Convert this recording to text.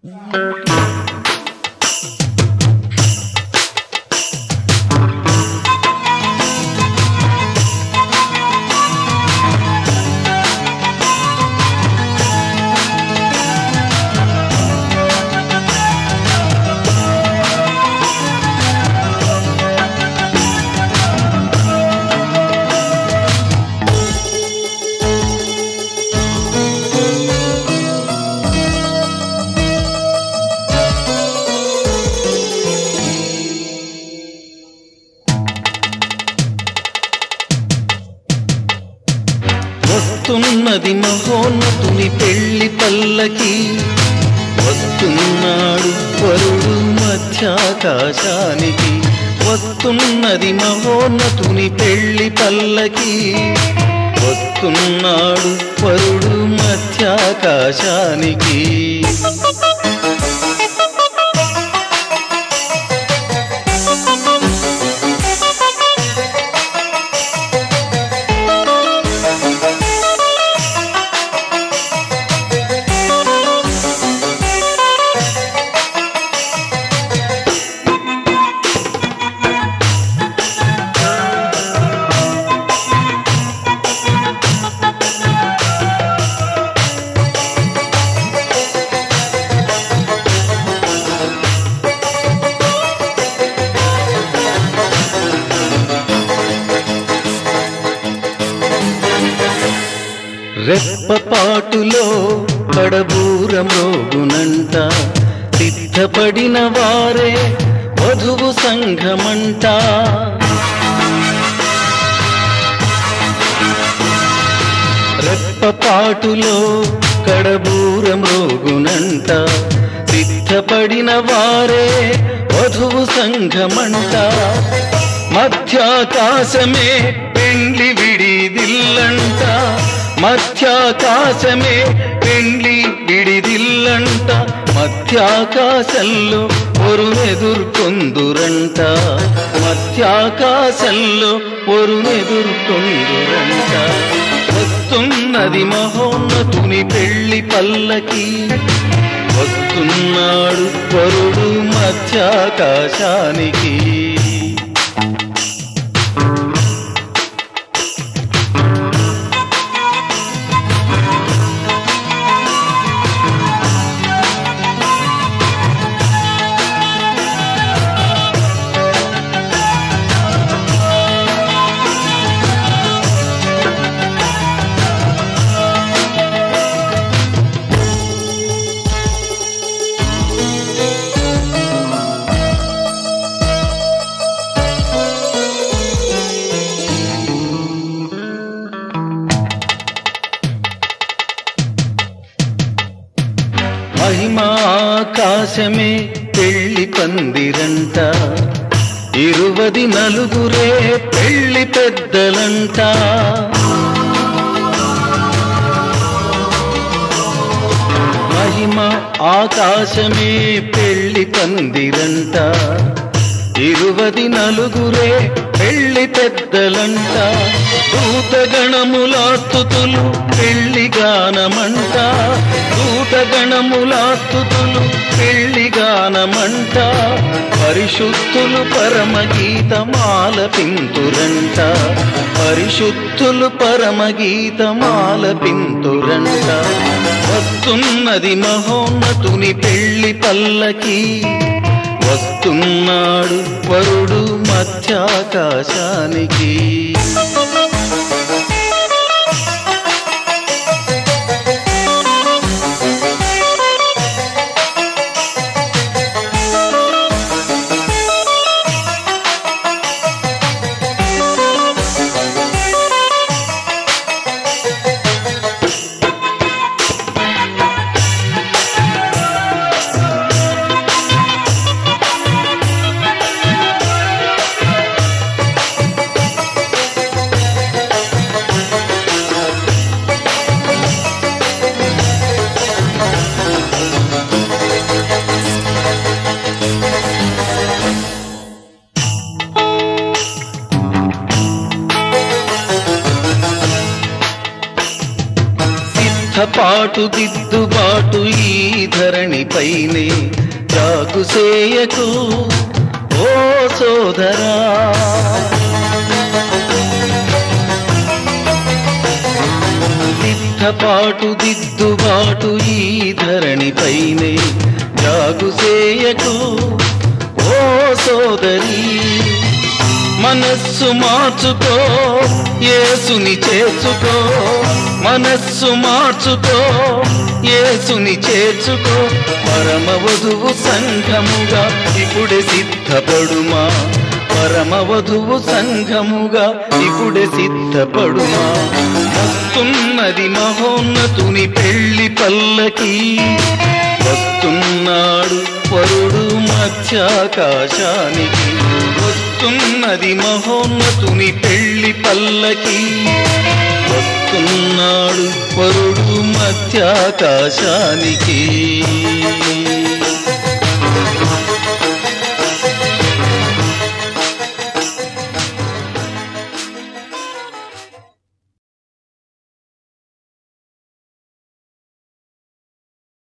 వస్తున్నది మహోన్నతుని పెళ్లి పల్లకి వస్తున్నాడు వరుడు మధ్యాకాశానికి వస్తున్నది మహోన్నతుని పెళ్లి పల్లకి వస్తున్నాడు వరుడు మధ్యాకాశానికి రెప్పపాటులో కడబూరమోగునంట సిద్ధపడిన వారే వధువు సంఘమంట రెప్పపాటులో కడబూరమోగునంట సిద్ధపడిన వారే వధువు సంఘమంట మధ్యాకాశమే పెండ్లి విడిదిల్లంట మధ్యాకాశమే పెండ్లి విడిదిల్లంట మధ్యాకాశంలో ఒరునెదుర్కొందురంట మధ్యాకాశంలో ఒరునెదుర్కొందురంట వస్తున్నది మహోన్నతుని పెళ్లి పల్లకి వస్తున్నాడు వరుడు మధ్యాకాశానికి మహిమాకాశమే పెళ్లి పందిరంట ఇరువది నలుగురే పెళ్లి పెద్దలంట మహిమ ఆకాశమే పెళ్లి పందిరంట ఇరువది నలుగురే పెళ్లి పెద్దలంట దూతగణములాస్తుతులు పెళ్లి గానమంట దూతగణములాస్తుతులు పెళ్లి గానమంట పరిశుద్ధులు పరమగీతమాల పింతురంట పరిశుద్ధులు పరమగీతమాల పింతురంట వస్తున్నది మహోన్నతుని పెళ్లి పల్లకి వస్తున్నాడు వరుడు మధ్యాకాశానికి సిద్ధపాటు దిద్దుబాటు పాటు ఈ ధరణిపైనే జాగుసేయకు ఓ సోదరా సిద్ధపాటు దిద్దుబాటు ఈ ధరణిపైనే జాగుసేయకు ఓ సోదరి మనస్సు మార్చుకో యేసుని చేర్చుకో మనస్సు మార్చుకో యేసుని చేర్చుకో పరమ వధువు సంఘముగా ఇప్పుడే సిద్ధపడుమా పరమ వధువు సంఘముగా ఇప్పుడే సిద్ధపడుమా వస్తున్నది మహోన్నతుని పెళ్లి పల్లకి వస్తున్నాడు వరుడు మధ్యాకాశానికి వస్తున్నది మహోన్నతుని పెళ్లి పల్లకి వస్తున్నాడు వరుడు మధ్యాకాశానికి